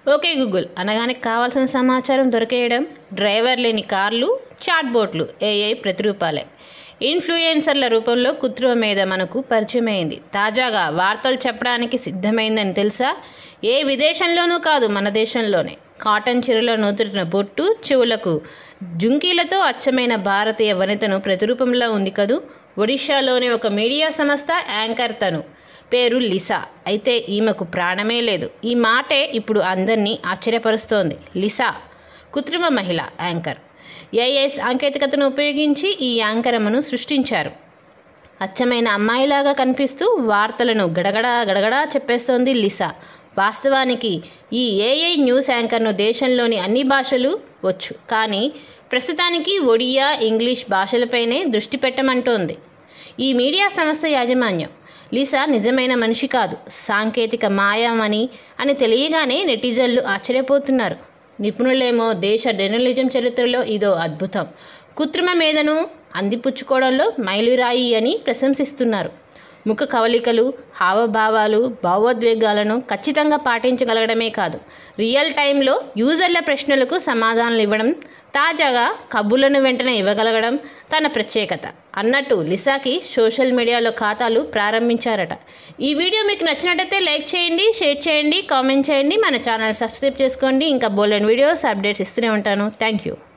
okay Google అనగానే కావాల్సిన సమాచారం దొరికేయడం డ్రైవర్ లేని కార్లు చాట్ బోట్లు ఏఐ ప్రతిరూపాలే ఇన్ఫ్లుయెన్సర్ల రూపంలో కృత్రిమ మీద మనకు పరిచయం అయింది తాజాగా వార్తలు చెప్పడానికి సిద్ధమైందని తెలుసా ఏ విదేశంలోనూ కాదు మన దేశంలోనే కాటన్ చీరలో నూతున్న బొట్టు చెవులకు జుంకీలతో అచ్చమైన భారతీయ వనితను ప్రతిరూపంలో ఉంది కదూ ఒడిశాలోని ఒక మీడియా సంస్థ యాంకర్ తను పేరు లిసా అయితే ఈమెకు ప్రాణమే లేదు ఈ మాటే ఇప్పుడు అందరినీ ఆశ్చర్యపరుస్తోంది లిసా కృత్రిమ మహిళ యాంకర్ ఏఐ సాంకేతికతను ఉపయోగించి ఈ యాంకరమును సృష్టించారు అచ్చమైన అమ్మాయిలాగా కనిపిస్తూ వార్తలను గడగడా గడగడా చెప్పేస్తోంది లిసా వాస్తవానికి ఈ ఏఐ న్యూస్ యాంకర్ను దేశంలోని అన్ని భాషలు వచ్చు కానీ ప్రస్తుతానికి ఒడియా ఇంగ్లీష్ భాషలపైనే దృష్టి పెట్టమంటోంది ఈ మీడియా సంస్థ యాజమాన్యం లీసా నిజమైన మనిషి కాదు సాంకేతిక మాయామని అని తెలియగానే నెటిజన్లు ఆశ్చర్యపోతున్నారు నిపుణులేమో దేశ జర్నలిజం చరిత్రలో ఇదో అద్భుతం కృత్రిమ మేధను అందిపుచ్చుకోవడంలో మైలురాయి అని ప్రశంసిస్తున్నారు ముఖ కవలికలు హావభావాలు భావోద్వేగాలను ఖచ్చితంగా పాటించగలగడమే కాదు రియల్ టైంలో యూజర్ల ప్రశ్నలకు సమాధానాలు ఇవ్వడం తాజాగా కబుర్లను వెంటనే ఇవ్వగలగడం తన ప్రత్యేకత అన్నట్టు లిసాకి సోషల్ మీడియాలో ఖాతాలు ప్రారంభించారట ఈ వీడియో మీకు నచ్చినట్టయితే లైక్ చేయండి షేర్ చేయండి కామెంట్ చేయండి మన ఛానల్ సబ్స్క్రైబ్ చేసుకోండి ఇంకా బోలెన్ వీడియోస్ అప్డేట్స్ ఇస్తూనే ఉంటాను థ్యాంక్ యూ